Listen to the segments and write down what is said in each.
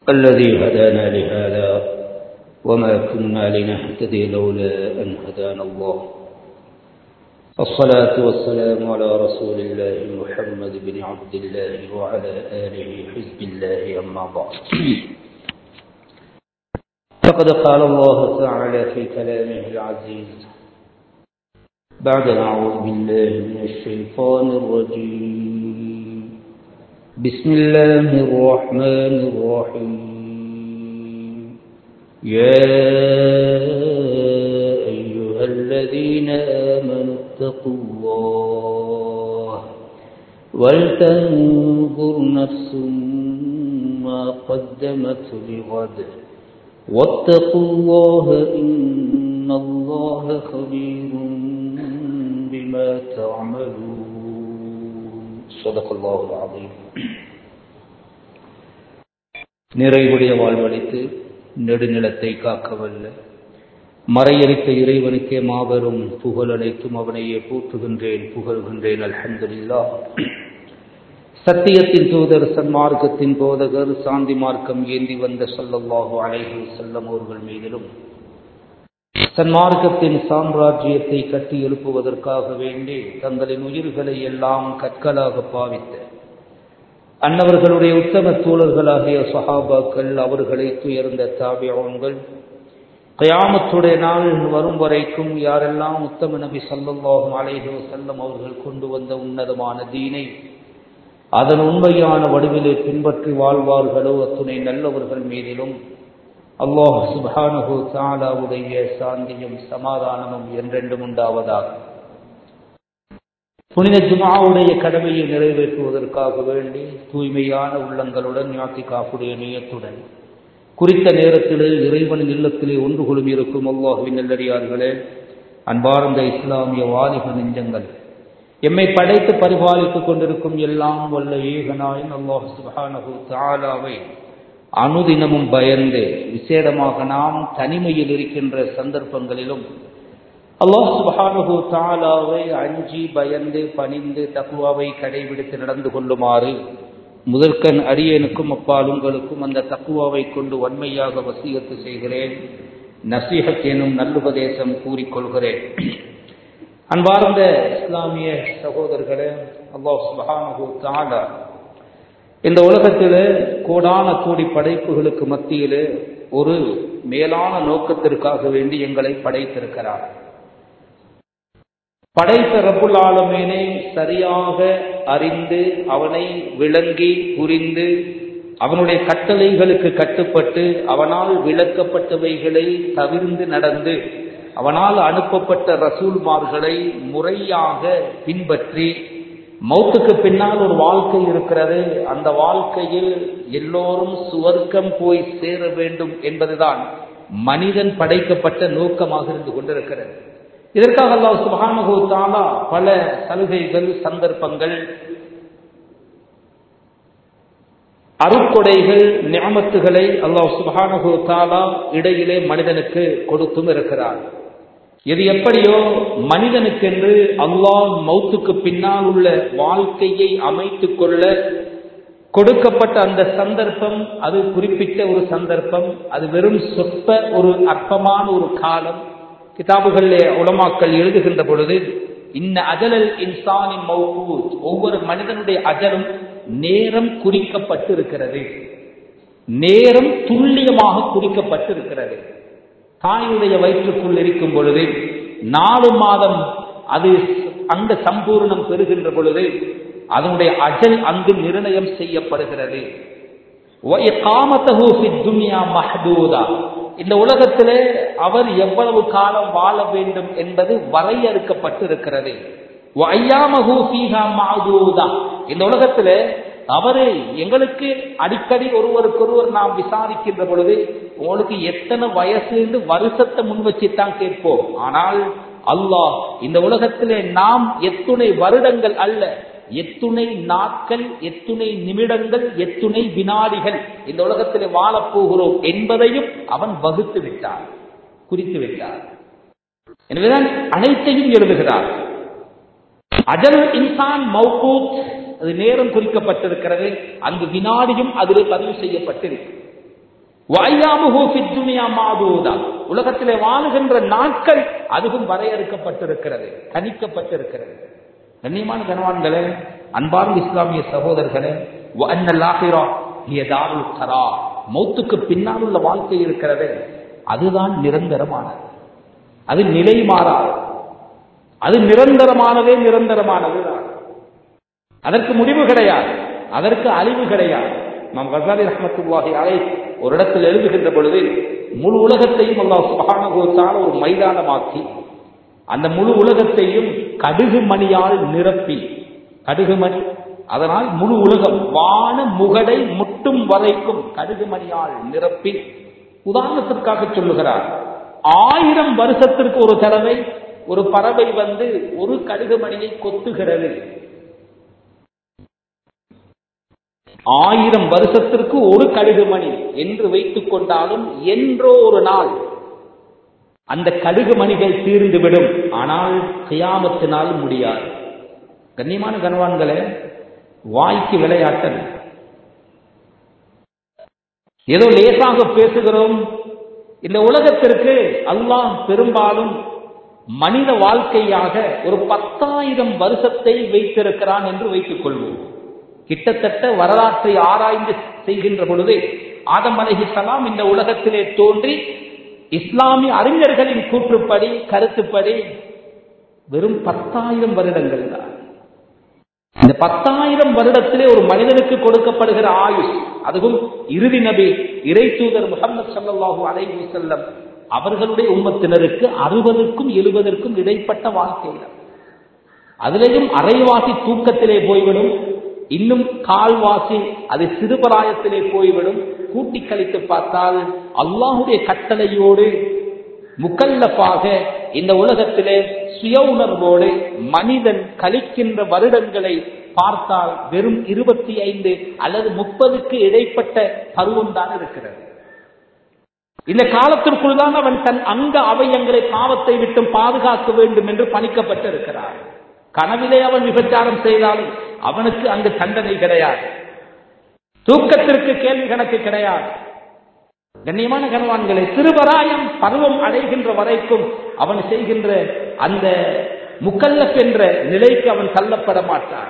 الذي هدانا لهذا وما كنا لنهتدي لولا أن هدانا الله الصلاة والسلام على رسول الله محمد بن عبد الله وعلى آله حزب الله أما بعد فقد قال الله تعالى في كلامه العزيز بعد أعوذ بالله من الشيطان الرجيم بسم الله الرحمن الرحيم يا أيها الذين آمنوا اتقوا الله ولتنظر نفس ما قدمت لغد واتقوا الله إن الله خبير بما تعملون صدق الله العظيم நிறைவுடைய வாழ்வழித்து நெடுநிலத்தை காக்கவல்ல மறையளித்த இறைவனுக்கே மாபெரும் புகழ் அனைத்தும் அவனையே போற்றுகின்றேன் புகழ்கின்றேன் அல்ஹம்துலில்லா சத்தியத்தின் தூதர் சன்மார்க்கத்தின் போதகர் சாந்தி மார்க்கம் ஏந்தி வந்த சொல்லல்லாஹு அலைஹி செல்லம் அவர்கள் மீதிலும் சன்மார்க்கத்தின் சாம்ராஜ்யத்தை கட்டி எழுப்புவதற்காக வேண்டி தங்களின் உயிர்களை எல்லாம் கற்களாக பாவித்த அன்னவர்களுடைய உத்தம தோழர்களாகிய சஹாபாக்கள் அவர்களை துயர்ந்த தாபியோன்கள் கயாமத்துடைய நாள் வரும் வரைக்கும் யாரெல்லாம் உத்தம நபி சல்லாஹும் அலைஹோ செல்லம் அவர்கள் கொண்டு வந்த உன்னதமான தீனை அதன் உண்மையான வடிவிலே பின்பற்றி வாழ்வார்களோ அத்துணை நல்லவர்கள் மீதிலும் அல்லாஹ் சுபானஹு தாலாவுடைய சாந்தியும் சமாதானமும் என்றென்றும் உண்டாவதாக புனித ஜுமாவுடைய கடமையை நிறைவேற்றுவதற்காக வேண்டி தூய்மையான உள்ளங்களுடன் ஞாத்தி காப்புடைய நியத்துடன் குறித்த நேரத்திலே இறைவனின் இல்லத்திலே ஒன்று கொள்ளும் இருக்கும் அல்லாஹுவின் நல்லடியார்களே அன்பார்ந்த இஸ்லாமிய வாலிப நெஞ்சங்கள் எம்மை படைத்து பரிபாலித்துக் கொண்டிருக்கும் எல்லாம் வல்ல ஏகனாயின் அல்லாஹ் சுபானஹு தாலாவை அனுதினமும் பயந்து விசேடமாக நாம் தனிமையில் இருக்கின்ற சந்தர்ப்பங்களிலும் அல்லாஹ் சுபானஹு தாலாவை அஞ்சி பயந்து பணிந்து தக்குவாவை கடைபிடித்து நடந்து கொள்ளுமாறு முதற்கண் அரியனுக்கும் அப்பால் உங்களுக்கும் அந்த தக்குவாவை கொண்டு வன்மையாக வசியத்து செய்கிறேன் நசீகத் எனும் நல்லுபதேசம் கூறிக்கொள்கிறேன் அன்பார்ந்த இஸ்லாமிய சகோதரர்களே அல்லாஹ் சுபஹானஹு தாலா இந்த உலகத்தில் கோடான கோடி படைப்புகளுக்கு மத்தியில் ஒரு மேலான நோக்கத்திற்காக வேண்டி எங்களை படைத்திருக்கிறார் படைத்த ரப்புல் ஆலமீனை சரியாக அறிந்து அவனை விளங்கி புரிந்து அவனுடைய கட்டளைகளுக்கு கட்டுப்பட்டு அவனால் விளக்கப்பட்டவைகளை தவிர்ந்து நடந்து அவனால் அனுப்பப்பட்ட ரசூல்மார்களை முறையாக பின்பற்றி மௌத்துக்கு பின்னால் ஒரு வாழ்க்கை இருக்கிறது அந்த வாழ்க்கையில் எல்லோரும் சுவர்க்கம் போய் சேர வேண்டும் என்பதுதான் மனிதன் படைக்கப்பட்ட நோக்கமாக இருந்து கொண்டிருக்கிறது இதற்காக அல்லாஹ் சுபானு தாலா பல சலுகைகள் சந்தர்ப்பங்கள் அருக்கொடைகள் ஞாமத்துகளை அல்லாஹ் சுபானு தாலா இடையிலே மனிதனுக்கு கொடுத்தும் இருக்கிறார் இது எப்படியோ மனிதனுக்கென்று அல்லாஹ் மௌத்துக்கு பின்னால் உள்ள வாழ்க்கையை அமைத்துக் கொள்ள கொடுக்கப்பட்ட அந்த சந்தர்ப்பம் அது குறிப்பிட்ட ஒரு சந்தர்ப்பம் அது வெறும் சொற்ப ஒரு அற்பமான ஒரு காலம் கிதாபுகளிலே உலமாக்கள் எழுதுகின்ற பொழுது இன்ன அஜலல் இன்சானின் மௌகூத் ஒவ்வொரு மனிதனுடைய அஜலும் நேரம் குறிக்கப்பட்டு இருக்கிறது நேரம் துல்லியமாக குறிக்கப்பட்டு இருக்கிறது தாயுடைய வயிற்றுக்குள் இருக்கும் பொழுது நாலு மாதம் அது அந்த சம்பூர்ணம் பெறுகின்ற பொழுது அதனுடைய அஜல் அங்கு நிர்ணயம் செய்யப்படுகிறது இந்த உலகத்திலே அவர் எவ்வளவு காலம் வாழ வேண்டும் என்பது வரையறுக்கப்பட்டு இருக்கிறது இந்த உலகத்துல அவரு எங்களுக்கு அடிக்கடி ஒருவருக்கொருவர் நாம் விசாரிக்கின்ற பொழுது உங்களுக்கு எத்தனை வயசு என்று வருஷத்தை முன் வச்சுத்தான் கேட்போம் ஆனால் அல்லாஹ் இந்த உலகத்திலே நாம் எத்துணை வருடங்கள் அல்ல எத்துணை நாட்கள் எத்துணை நிமிடங்கள் எத்துணை வினாடிகள் இந்த உலகத்திலே வாழப் போகிறோம் என்பதையும் அவன் வகுத்து விட்டார் குறித்து விட்டார் எனவேதான் அனைத்தையும் எழுதுகிறார் அஜல் இன்சான் மௌகூத் அது நேரம் குறிக்கப்பட்டிருக்கிறது அங்கு வினாடியும் அதிலே பதிவு செய்யப்பட்டிருக்கு வய்யாமுஹு ஃபித் துனியா மாதூதா உலகத்திலே வாழுகின்ற நாட்கள் அதுவும் வரையறுக்கப்பட்டிருக்கிறது கணிக்கப்பட்டிருக்கிறது கண்ணியமான கனவான்களே அன்பார்ந்த இஸ்லாமிய சகோதரர்களே வஅன்னல் ஆகிரா ஹிய தாருல் கரார் மௌத்துக்கு பின்னால் உள்ள வாழ்க்கை இருக்கிறது அதுதான் நிரந்தரமானது அது நிலை மாறாது அது நிரந்தரமானதே நிரந்தரமானது தான் அதற்கு முடிவு கிடையாது அதற்கு அழிவு கிடையாது நாம் கசாலி ரஹமத்துல்லாஹி அலை ஒரு இடத்தில் எழுதுகின்ற பொழுது முழு உலகத்தையும் அல்லாஹ் சுபஹானஹு ஒரு மைதானமாக்கி அந்த முழு உலகத்தையும் கடுகு மணியால் நிரப்பி கடுகு மணி அதனால் முழு உலகம் வான முகடை முட்டும் வரைக்கும் கடுகு மணியால் நிரப்பி உதாரணத்திற்காக சொல்லுகிறார் ஆயிரம் வருஷத்திற்கு ஒரு தடவை ஒரு பறவை வந்து ஒரு கடுகு மணியை கொத்துகிறது ஆயிரம் வருஷத்திற்கு ஒரு கடுகு மணி என்று வைத்துக் கொண்டாலும் என்றோ ஒரு நாள் அந்த கடுகு மணிகள் தீர்ந்துவிடும் ஆனால் கியாமத்தினால் முடியாது கண்ணியமான கனவான்களே வாய்க்கு விளையாட்டல் ஏதோ லேசாக பேசுகிறோம் இந்த உலகத்திற்கு அல்லாஹ் பெரும்பாலும் மனித வாழ்க்கையாக ஒரு பத்தாயிரம் வருஷத்தை வைத்திருக்கிறான் என்று வைத்துக் கொள்வோம் கிட்டத்தட்ட வரலாற்றை ஆராய்ந்து செய்கின்ற பொழுது ஆதம் அலைஹிஸ்ஸலாம் இந்த உலகத்திலே தோன்றி இஸ்லாமிய அறிஞர்களின் கூற்றுப்படி கருத்துப்படி வெறும் பத்தாயிரம் வருடங்கள் தான் இந்த பத்தாயிரம் வருடத்திலே ஒரு மனிதனுக்கு கொடுக்கப்படுகிற ஆயுஷ் அதுவும் இறுதி நபி இறை தூதர் முகமது சல்லாஹூ அலைஹி செல்லம் அவர்களுடைய உம்மத்தினருக்கு அறுபதுக்கும் எழுபதற்கும் இடைப்பட்ட வாழ்க்கையில அதிலேயும் அரைவாசி தூக்கத்திலே போய்விடும் இன்னும் கால்வாசி அது சிறுபராயத்திலே போய்விடும் கூட்டி கழித்து பார்த்தால் அல்லாஹுடைய கட்டளையோடு முக்கல்லப்பாக இந்த உலகத்திலே சுய உணர்வோடு மனிதன் கழிக்கின்ற வருடங்களை பார்த்தால் வெறும் இருபத்தி ஐந்து அல்லது முப்பதுக்கு இடைப்பட்ட பருவம் தான் இருக்கிறது இந்த காலத்திற்குள் தான் அவன் தன் அங்க அவயங்களை பாவத்தை விட்டு பாதுகாக்க வேண்டும் என்று பணிக்கப்பட்டிருக்கிறார் கனவிலே அவன் விபச்சாரம் செய்தாலும் அவனுக்கு அங்கு தண்டனை கிடையாது தூக்கத்திற்கு கேள்வி கணக்கு கிடையாது கண்ணியமான கனவான்களை சிறுவராயம் பருவம் அடைகின்ற வரைக்கும் அவன் செய்கின்ற அந்த முக்கல்லப் என்ற நிலைக்கு அவன் தள்ளப்பட மாட்டான்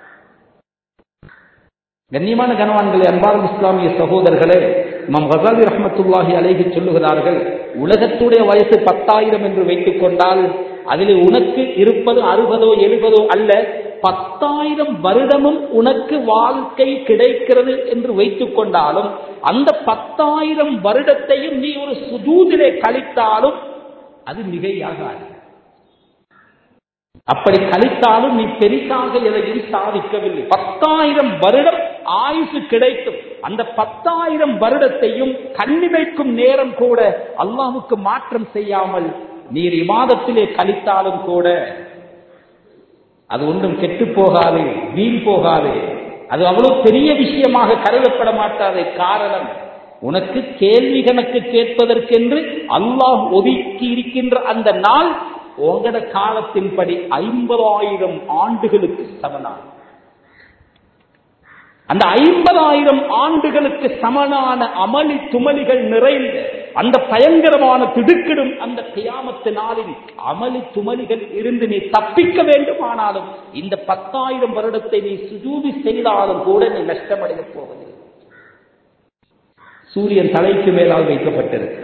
கண்ணியமான கனவான்களை அன்பார்ந்த இஸ்லாமிய சகோதரர்களே மம் ஹசாலி ரஹமத்துல்லாஹி அலைகி சொல்லுகிறார்கள் உலகத்துடைய வயசு பத்தாயிரம் என்று வைத்துக் கொண்டால் அதில் உனக்கு இருப்பது அறுபதோ எழுபதோ அல்ல பத்தாயிரம் வருடமும் உனக்கு வாழ்க்கை கிடைக்கிறது என்று வைத்துக் கொண்டாலும் அந்த பத்தாயிரம் வருடத்தையும் நீ ஒரு சுதூதிலே கழித்தாலும் அது மிகையாகாது அப்படி கழித்தாலும் நீ பெரிசாக எதையும் சாதிக்கவில்லை பத்தாயிரம் வருடம் ஆயுசு கிடைக்கும் அந்த பத்தாயிரம் வருடத்தையும் கண்ணிமைக்கும் நேரம் கூட அல்லாஹுக்கு மாற்றம் செய்யாமல் நீர் இமாதத்திலே கழித்தாலும் கூட அது ஒன்றும் கெட்டு போகாது வீண் போகாது அது அவ்வளவு பெரிய விஷயமாக கருதப்பட மாட்டாது காரணம் உனக்கு கேள்வி கணக்கு கேட்பதற்கென்று அல்லாஹ் ஒதுக்கி இருக்கின்ற அந்த நாள் உங்களோட காலத்தின்படி ஐம்பதாயிரம் ஆண்டுகளுக்கு சமனான அந்த ஐம்பதாயிரம் ஆண்டுகளுக்கு சமனான அமளி துமலிகள் நிறைந்த அந்த பயங்கரமான திடுக்கிடும் அந்த கியாமத்து நாளில் அமளி துமலிகள் இருந்து நீ தப்பிக்க வேண்டுமானாலும் இந்த பத்தாயிரம் வருடத்தை நீ சுஜூதி செய்தாலும் கூட நீ நஷ்டமடைய போவதில்லை சூரியன் தலைக்கு மேலால் வைக்கப்பட்டிருக்கு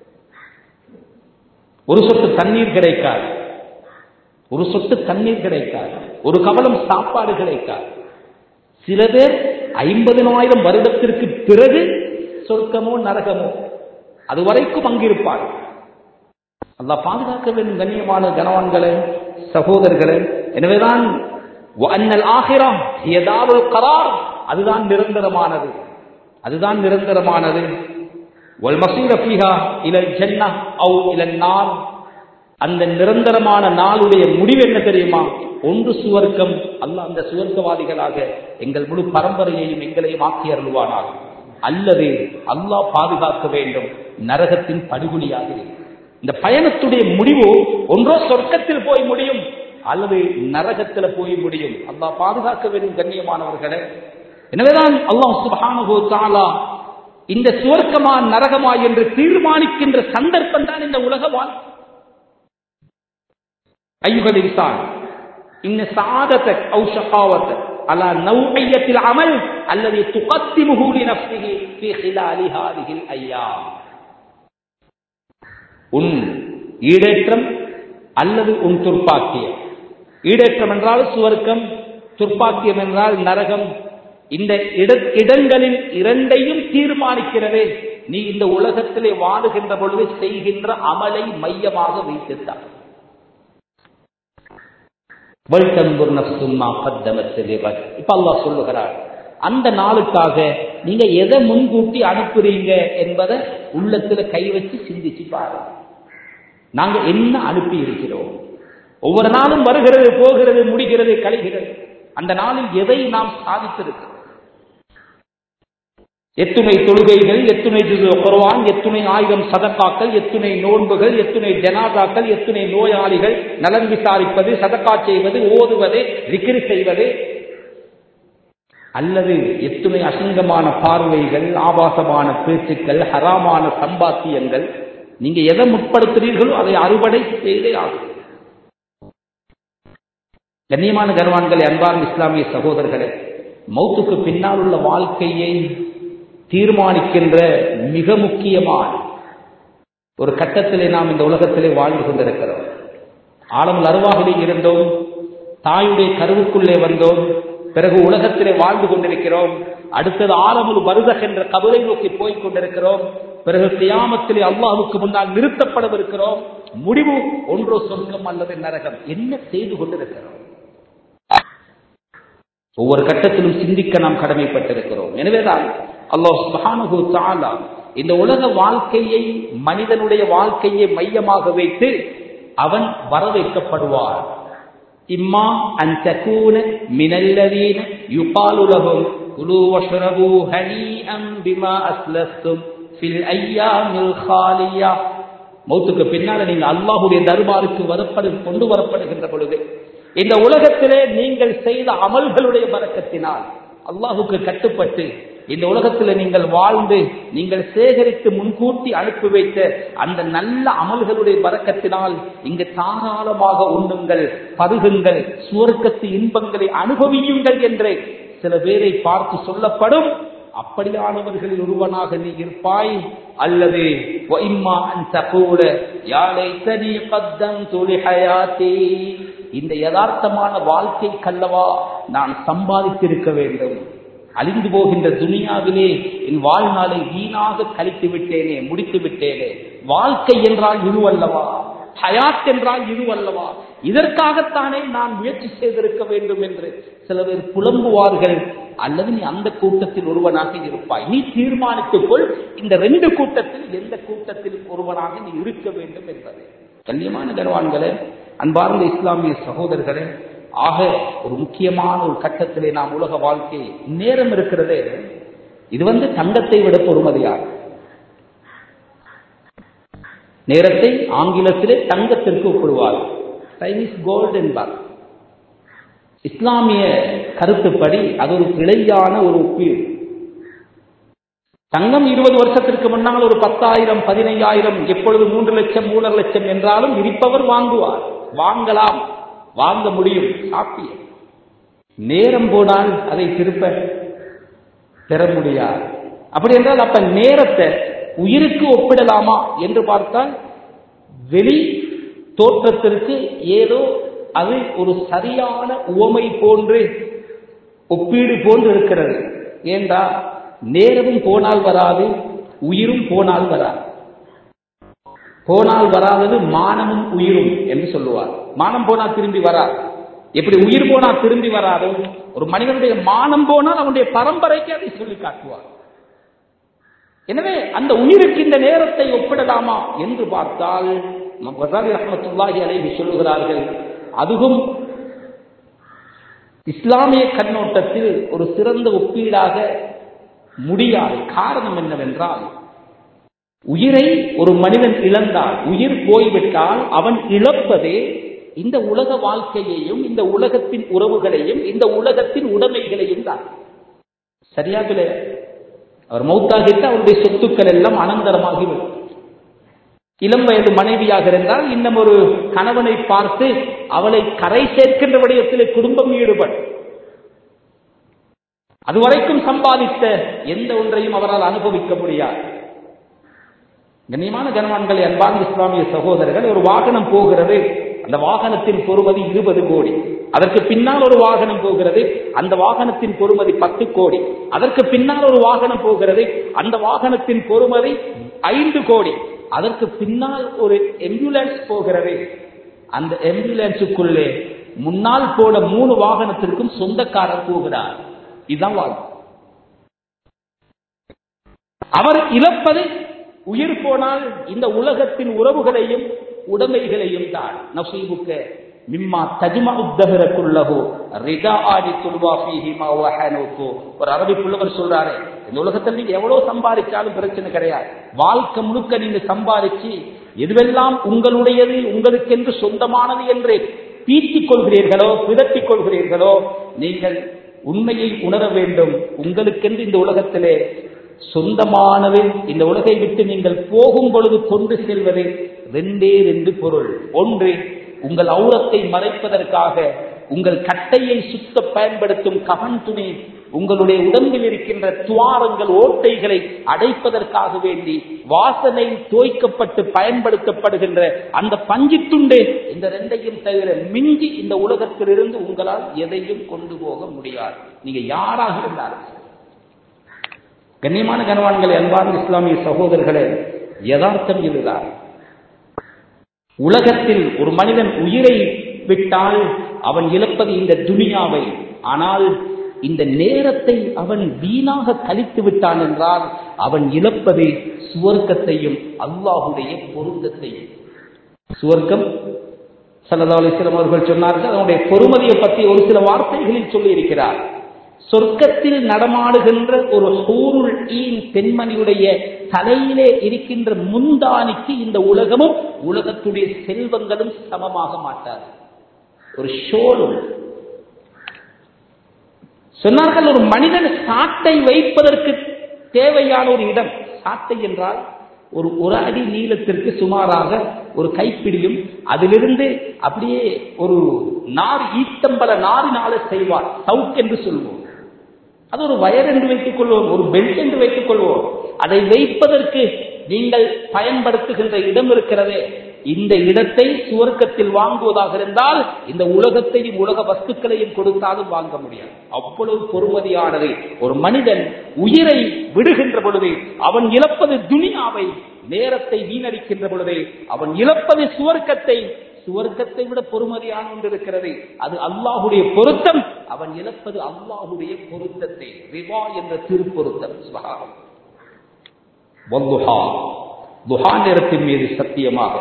ஒரு சொட்டு தண்ணீர் கிடைக்காது ஒரு சொட்டு தண்ணீர் கிடைக்காது ஒரு கவலம் சாப்பாடு கிடைக்காது சில பேர் ஐம்பதினாயிரம் வருடத்திற்கு பிறகு சொர்க்கமோ நரகமோ அது வரைக்கும் அங்கிருப்பார் அல்லா பாதுகாக்க வேண்டும் கண்ணியமான கனவான்களே சகோதரர்களே எனவேதான் அன்னல் ஆகிரம் ஏதாவது கரார் அதுதான் நிரந்தரமானது அதுதான் நிரந்தரமானது والمصير فيها الى الجنه او الى النار அந்த நிரந்தரமான நாளுடைய முடிவு என்ன தெரியுமா ஒன்று சுவர்க்கம் அல்ல அந்த சுவர்க்கவாதிகளாக எங்கள் முழு பரம்பரையையும் எங்களையும் ஆக்கி அருள்வானாக அல்லது அல்லாஹ் பாதுகாக்க வேண்டும் நரகத்தின் படுகொலியாக இந்த பயணத்துடைய முடிவு ஒன்றோ சொர்க்கத்தில் போய் முடியும் அல்லது நரகத்தில் போய் முடியும் அல்லாஹ் பாதுகாக்க வேண்டும் கண்ணியமானவர்களே எனவேதான் அல்லாஹ் சுபஹானஹு தஆலா இந்த சுவர்க்கமா நரகமா என்று தீர்மானிக்கின்ற சந்தர்ப்பம் தான் இந்த உலக வாழ்க்கை ஐயுகல் இன்சான் இன்ன சாதத்தக் அவு ஷகாவத்தக் على نوعية العمل الذي تقدمه لنفسه في خلال هذه الأيام உன் ஈடேற்றம் அல்லது உன் துர்ப்பாக்கியம் ஈடேற்றம் என்றால் சுவர்க்கம் துர்ப்பாக்கியம் என்றால் நரகம் இந்த இடங்களில் இரண்டையும் தீர்மானிக்கிறதே நீ இந்த உலகத்திலே வாழுகின்ற பொழுது செய்கின்ற அமலை மையமாக வைத்துத்தான் இப்ப அல்லா சொல்லுகிறார் அந்த நாளுக்காக நீங்க எதை முன்கூட்டி அனுப்புறீங்க என்பதை உள்ளத்துல கை வச்சு சிந்திச்சு பாருங்க நாங்க என்ன அனுப்பி இருக்கிறோம் ஒவ்வொரு நாளும் வருகிறது போகிறது முடிகிறது கழிகிறது அந்த நாளில் எதை நாம் சாதித்திருக்கிறோம் எத்துணை தொழுகைகள் எத்துணை குர்வான் எத்துணை ஆயிரம் சதக்காக்கள் எத்துணை நோன்புகள் எத்துணை ஜனாதாக்கள் எத்துணை நோயாளிகள் நலன் விசாரிப்பது சதக்கா செய்வது ஓதுவது விக்கிரி செய்வது அல்லது எத்துணை அசிங்கமான பார்வைகள் ஆபாசமான பேச்சுக்கள் ஹராமான சம்பாத்தியங்கள் நீங்க எதை முற்படுத்துறீர்களோ அதை அறுவடை செய்தே ஆகும் கண்ணியமான கர்வான்களை அன்பார்ந்த இஸ்லாமிய சகோதரர்களே மௌத்துக்கு பின்னால் உள்ள வாழ்க்கையை தீர்மானிக்கின்ற மிக முக்கியமான ஒரு கட்டத்திலே நாம் இந்த உலகத்திலே வாழ்ந்து கொண்டிருக்கிறோம் ஆழமுள் அருவாகவே இருந்தோம் தாயுடைய கருவுக்குள்ளே வந்தோம் பிறகு உலகத்திலே வாழ்ந்து கொண்டிருக்கிறோம் அடுத்தது ஆழமுள் வருதக் என்ற கபரை நோக்கி போய் கொண்டிருக்கிறோம் பிறகு கியாமத்திலே அல்லாஹுக்கு முன்னால் நிறுத்தப்படவிருக்கிறோம் முடிவு ஒன்றோ சொர்க்கம் அல்லது நரகம் என்ன செய்து கொண்டிருக்கிறோம் ஒவ்வொரு கட்டத்திலும் சிந்திக்க நாம் கடமைப்பட்டிருக்கிறோம் எனவேதான் அல்லாஹ் சுபஹானஹு தஆலா இந்த உலக வாழ்க்கையை மனிதனுடைய வாழ்க்கையை மையமாக வைத்து அவன் வரவேற்கப்படுவார் இம்மா அன் தகூன மினல்லதீன யுகாலு லஹும் குலு வஷ்ரபு ஹனீஅம் பிமா அஸ்லஸ்தும் ஃபில் ஐயாமில் காலியா மௌத்துக்கு பின்னால நீங்க அல்லாஹ்வுடைய தர்பாருக்கு வரப்படு கொண்டு வரப்படுகின்ற பொழுது இந்த உலகத்திலே நீங்கள் செய்த அமல்களுடைய பறக்கத்தினால் அல்லாஹுக்கு கட்டுப்பட்டு இந்த உலகத்தில் நீங்கள் வாழ்ந்து நீங்கள் சேகரித்து முன்கூட்டி அனுப்பி வைத்த அந்த நல்ல அமல்களுடைய பறக்கத்தினால் இங்கு தாராளமாக உண்ணுங்கள் பருகுங்கள் சுவர்க்கத்து இன்பங்களை அனுபவியுங்கள் என்று சில பேரை பார்த்து சொல்லப்படும் அப்படியானவர்களில் ஒருவனாக நீ இருப்பாய் அல்லது இந்த யதார்த்தமான வாழ்க்கை கல்லவா நான் சம்பாதித்திருக்க வேண்டும் அழிந்து போகின்ற துனியாவிலே என் வாழ்நாளை வீணாக கழித்து விட்டேனே முடித்து விட்டேனே வாழ்க்கை என்றால் இதுவல்லவா ஹயாத் என்றால் இதுவல்லவா இதற்காகத்தானே நான் முயற்சி செய்திருக்க வேண்டும் என்று சில பேர் புலம்புவார்கள் அல்லது நீ அந்த கூட்டத்தில் ஒருவனாக இருப்பாய் நீ தீர்மானித்துக் கொள் இந்த ரெண்டு கூட்டத்தில் எந்த கூட்டத்தில் ஒருவனாக நீ இருக்க வேண்டும் என்பது கண்ணியமான கனவான்களே அன்பார்ந்த இஸ்லாமிய சகோதரர்களே ஆக ஒரு முக்கியமான ஒரு கட்டத்திலே நாம் உலக வாழ்க்கை நேரம் இருக்கிறதே இது வந்து தங்கத்தை விட பொறுமதியாக நேரத்தை ஆங்கிலத்திலே தங்கத்திற்கு ஒப்பிடுவார் டைம் இஸ் கோல்டு என்பார் இஸ்லாமிய கருத்துப்படி அது ஒரு பிழையான ஒரு ஒப்பீடு தங்கம் இருபது வருஷத்திற்கு முன்னால் ஒரு பத்தாயிரம் பதினையாயிரம் எப்பொழுது மூன்று லட்சம் மூணரை லட்சம் என்றாலும் இருப்பவர் வாங்குவார் வாங்கலாம் வாங்க முடியும் சாத்தியம் நேரம் போனால் அதை திருப்ப பெற முடியாது அப்படி என்றால் அப்ப நேரத்தை உயிருக்கு ஒப்பிடலாமா என்று பார்த்தால் வெளி தோற்றத்திற்கு ஏதோ அது ஒரு சரியான உவமை போன்று ஒப்பீடு போன்று இருக்கிறது ஏண்டா நேரமும் போனால் வராது உயிரும் போனால் வராது போனால் வராதது மானமும் உயிரும் என்று சொல்லுவார் மானம் போனால் திரும்பி வராது எப்படி உயிர் போனால் திரும்பி வராதோ ஒரு மனிதனுடைய மானம் போனால் அவனுடைய பரம்பரைக்கு அதை சொல்லி காட்டுவார் எனவே அந்த உயிருக்கு இந்த நேரத்தை ஒப்பிடலாமா என்று பார்த்தால் ரஹமத்துல்லாஹி அலைஹி சொல்லுகிறார்கள் அதுவும் இஸ்லாமிய கண்ணோட்டத்தில் ஒரு சிறந்த ஒப்பீடாக முடியாது காரணம் என்னவென்றால் உயிரை ஒரு மனிதன் இழந்தால் உயிர் போய்விட்டால் அவன் இழப்பதே இந்த உலக வாழ்க்கையையும் இந்த உலகத்தின் உறவுகளையும் இந்த உலகத்தின் உடைமைகளையும் தான் சரியா பிள்ளை அவர் மௌத்தாகிட்டு அவருடைய சொத்துக்கள் எல்லாம் அனந்தரமாகிவிடும் இளம் வயது மனைவியாக இருந்தால் இன்னும் ஒரு கணவனை பார்த்து அவளை கரை சேர்க்கின்ற விடயத்திலே குடும்பம் ஈடுபடும் அதுவரைக்கும் சம்பாதித்த எந்த ஒன்றையும் அவரால் அனுபவிக்க முடியாது கண்ணியமான கனவான்களை அன்பான இஸ்லாமிய சகோதரர்கள் ஒரு வாகனம் போகிறது அந்த வாகனத்தின் பொறுமதி இருபது கோடி அதற்கு பின்னால் ஒரு வாகனம் போகிறது அந்த வாகனத்தின் பொறுமதி பத்து கோடி அதற்கு பின்னால் ஒரு வாகனம் போகிறது அந்த வாகனத்தின் பொறுமதி ஐந்து கோடி அதற்கு பின்னால் ஒரு எம்புலன்ஸ் போகிறது அந்த எம்புலன்ஸுக்குள்ளே முன்னால் போன மூணு வாகனத்திற்கும் சொந்தக்காரர் போகிறார் இதுதான் வாழ்க்கை அவர் இழப்பது உயிர் போனால் இந்த உலகத்தின் உறவுகளையும் உடைமைகளையும் தான் நசீபுக்க மிம்மா தஜ்மா உத்தகரக்குள்ளஹோ ரிதா ஆடி துல்வா ஃபீஹி மா வஹனுக்கு ஒரு அரபி புலவர் சொல்றாரு இந்த உலகத்தில் நீங்க எவ்வளவு சம்பாதிச்சாலும் பிரச்சனை கிடையாது வாழ்க்கை முழுக்க நீங்க சம்பாதிச்சு எதுவெல்லாம் உங்களுடையது உங்களுக்கென்று சொந்தமானது என்று தீட்டிக் கொள்கிறீர்களோ பிதட்டிக் கொள்கிறீர்களோ நீங்கள் உண்மையை உணர வேண்டும் உங்களுக்கென்று இந்த உலகத்திலே சொந்தமானது இந்த உலகை விட்டு நீங்கள் போகும் பொழுது கொண்டு செல்வது ரெண்டே ரெண்டு பொருள் ஒன்று உங்கள் அவுரத்தை மறைப்பதற்காக உங்கள் கட்டையை சுத்த பயன்படுத்தும் கவன் துணி உங்களுடைய உடம்பில் இருக்கின்ற துவாரங்கள் ஓட்டைகளை அடைப்பதற்காக வேண்டி வாசனை தோய்க்கப்பட்டு பயன்படுத்தப்படுகின்ற அந்த பஞ்சித்துண்டு இந்த ரெண்டையும் தவிர மிஞ்சி இந்த உலகத்திலிருந்து உங்களால் எதையும் கொண்டு போக முடியாது நீங்க யாராக இருந்தாலும் கண்ணியமான கனவான்களை அன்பான இஸ்லாமிய சகோதரர்களே யதார்த்தம் இதுதான் உலகத்தில் ஒரு மனிதன் உயிரை விட்டால் அவன் இழப்பது இந்த துனியாவை ஆனால் இந்த நேரத்தை அவன் வீணாக கழித்து விட்டான் என்றால் அவன் இழப்பது சுவர்க்கத்தையும் அல்லாஹுடைய பொருத்தத்தையும் சுவர்க்கம் சல்லா அலிஸ்லாம் அவர்கள் சொன்னார்கள் அதனுடைய பொறுமதியை பற்றி ஒரு சில வார்த்தைகளில் சொல்லி இருக்கிறார் சொர்க்கத்தில் நடமாடுகின்ற ஒரு ஹூருள் ஈன் பெண்மணியுடைய தலையிலே இருக்கின்ற முந்தானிக்கு இந்த உலகமும் உலகத்துடைய செல்வங்களும் சமமாக மாட்டார் ஒரு ஷோலும் சொன்னார்கள் ஒரு மனிதன் சாட்டை வைப்பதற்கு தேவையான ஒரு இடம் சாட்டை என்றால் ஒரு ஒரு அடி நீளத்திற்கு சுமாராக ஒரு கைப்பிடியும் அதிலிருந்து அப்படியே ஒரு நார் ஈத்தம்பல நாரினால செய்வார் சவுக் என்று சொல்வோம் அது ஒரு வயர் என்று வைத்துக் கொள்வோம் ஒரு பெல்ட் என்று வைத்துக் கொள்வோம் அதை வைப்பதற்கு நீங்கள் பயன்படுத்துகின்ற இடம் இருக்கிறதே இந்த இடத்தை சுவர்க்கத்தில் வாங்குவதாக இருந்தால் இந்த உலகத்தையும் உலக வஸ்துக்களையும் கொடுத்தாலும் வாங்க முடியாது அவ்வளவு பொறுமதியானது ஒரு மனிதன் உயிரை விடுகின்ற பொழுது அவன் இழப்பது துனியாவை நேரத்தை வீணடிக்கின்ற பொழுது அவன் இழப்பது சுவர்க்கத்தை சுவர்க்கத்தை விட பொறுமதியான ஒன்று இருக்கிறது அது அல்லாஹுடைய பொருத்தம் அவன் இழப்பது அல்லாஹுடைய பொருத்தத்தை ரிவா என்ற திருப்பொருத்தம் சுபகாரம் துஹா நேரத்தின் மீது சத்தியமாக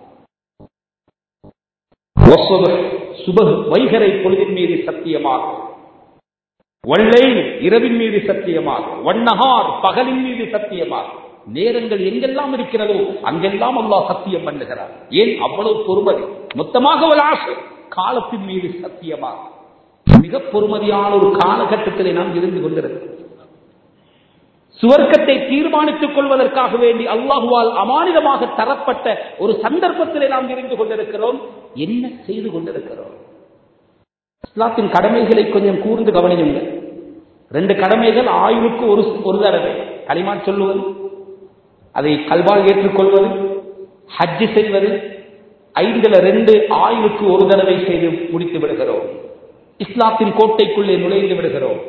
சுபகு வைகரை பொழுதின் மீது சத்தியமாக வள்ளை இரவின் மீது சத்தியமாக வண்ணஹார் பகலின் மீது சத்தியமாக நேரங்கள் எங்கெல்லாம் இருக்கிறதோ அங்கெல்லாம் அல்லாஹ் சத்தியம் பண்ணுகிறார் ஏன் அவ்வளவு பொறுமதி மொத்தமாக ஒரு ஆசை காலத்தின் மீது சத்தியமாக மிக பொறுமதியான ஒரு காலகட்டத்திலே நாம் இருந்து கொண்டிருக்கிறோம் சுவர்க்கத்தை தீர்மானித்துக் கொள்வதற்காக வேண்டி அல்லாஹுவால் அமானிதமாக தரப்பட்ட ஒரு சந்தர்ப்பத்திலே நாம் இருந்து கொண்டிருக்கிறோம் என்ன செய்து கொண்டிருக்கிறோம் இஸ்லாத்தின் கடமைகளை கொஞ்சம் கூர்ந்து கவனியுங்கள் ரெண்டு கடமைகள் ஆயுளுக்கு ஒரு ஒரு தடவை களிமா சொல்லுவது அதை கல்வால் ஏற்றுக்கொள்வது ஹஜ்ஜு செய்வது ஐந்துல ரெண்டு ஆயுளுக்கு ஒரு தடவை செய்து முடித்து விடுகிறோம் இஸ்லாத்தின் கோட்டைக்குள்ளே நுழைந்து விடுகிறோம்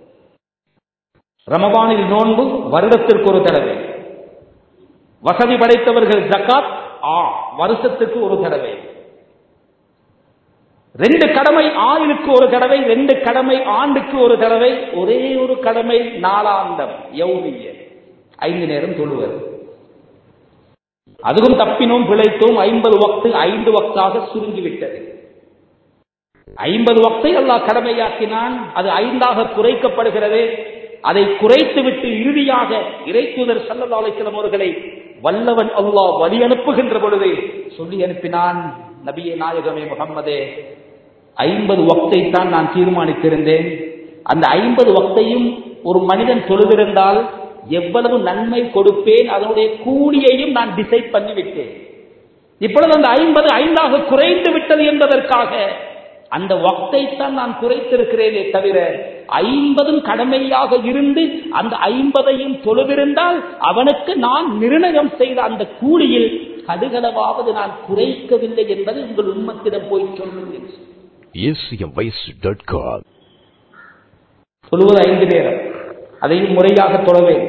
ரமபானில் நோன்பு வருடத்திற்கு ஒரு தடவை வசதி படைத்தவர்கள் ஜக்காத் ஆ வருஷத்துக்கு ஒரு தடவை ரெண்டு கடமை ஆயுளுக்கு ஒரு தடவை ரெண்டு கடமை ஆண்டுக்கு ஒரு தடவை ஒரே ஒரு கடமை நாளாந்தம் யௌமிய ஐந்து நேரம் தொழுவது அதுவும் தப்பினோம் பிழைத்தோம் ஐம்பது வக்து ஐந்து வக்தாக சுருங்கிவிட்டது ஐம்பது வக்தை அல்லாஹ் கடமையாக்கினான் அது ஐந்தாக குறைக்கப்படுகிறது அதை குறைத்துவிட்டு இறுதியாக இறைத்தூதர் சல்லா அலிஸ்லாம் அவர்களை வல்லவன் அல்லாஹ் வழி அனுப்புகின்ற பொழுது சொல்லி அனுப்பினான் நபியே நாயகமே முகம்மதே ஐம்பது வக்தை தான் நான் தீர்மானித்திருந்தேன் அந்த ஐம்பது வக்தையும் ஒரு மனிதன் தொழுதிருந்தால் எவ்வளவு நன்மை கொடுப்பேன் அதனுடைய கூலியையும் நான் டிசைட் பண்ணிவிட்டேன் இப்பொழுது அந்த ஐம்பது ஐந்தாக குறைந்து விட்டது என்பதற்காக அந்த வக்தை தான் நான் குறைத்திருக்கிறேனே தவிர ஐம்பதும் கடமையாக இருந்து அந்த ஐம்பதையும் தொழுதிருந்தால் அவனுக்கு நான் நிர்ணயம் செய்த அந்த கூலியில் கடுகளவாவது நான் குறைக்கவில்லை என்பதை உங்கள் உண்மத்திடம் போய் சொல்லுங்கள் acmvoice.com. சொல்லுவது ஐந்து நேரம் அதையும் முறையாக தொழவேன்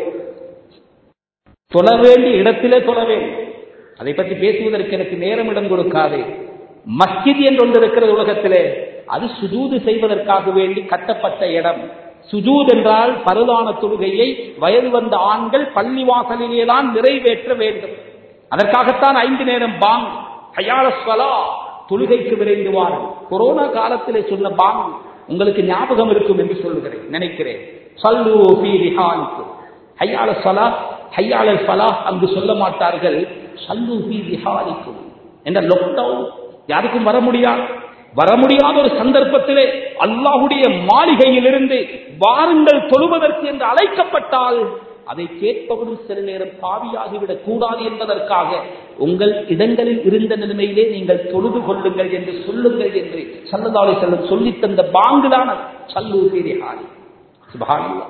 தொழ வேண்டிய இடத்திலே தொழ வேண்டும் அதை பற்றி பேசுவதற்கு எனக்கு நேரம் இடம் கொடுக்காதே மஸ்ஜித் என்று ஒன்று இருக்கிற உலகத்திலே அது சுஜூது செய்வதற்காக வேண்டி கட்டப்பட்ட இடம் சுஜூத் என்றால் பருதான தொழுகையை வயது வந்த ஆண்கள் பள்ளிவாசலிலே தான் நிறைவேற்ற வேண்டும் அதற்காகத்தான் ஐந்து நேரம் பாங் ஹயால ஸ்வலா தொழுகைக்கு விரைந்து வாருங்கள் கொரோனா காலத்திலே சொன்ன பாங் உங்களுக்கு ஞாபகம் இருக்கும் என்று சொல்லுகிறேன் நினைக்கிறேன் சல்லு ஃபீ ரிஹாலிக்கும் ஹையால சலா ஹையால ஃபலா அங்கு சொல்ல மாட்டார்கள் சல்லு ஃபீ ரிஹாலிக்கும் என்ற லாக்டவுன் யாருக்கும் வர முடியாது வர முடியாத ஒரு சந்தர்ப்பத்திலே அல்லாஹுடைய மாளிகையிலிருந்து வாருங்கள் தொழுவதற்கு என்று அழைக்கப்பட்டால் அதை கேட்பவரும் சில நேரம் பாவியாகிவிடக் கூடாது என்பதற்காக உங்கள் இடங்களில் இருந்த நிலைமையிலே நீங்கள் தொழுது கொள்ளுங்கள் என்று சொல்லுங்கள் என்று சல்லதாலை செல்லும் சொல்லித் தந்த பாங்குதான் சல்லு பேரிஹாரி சுபஹானல்லாஹ்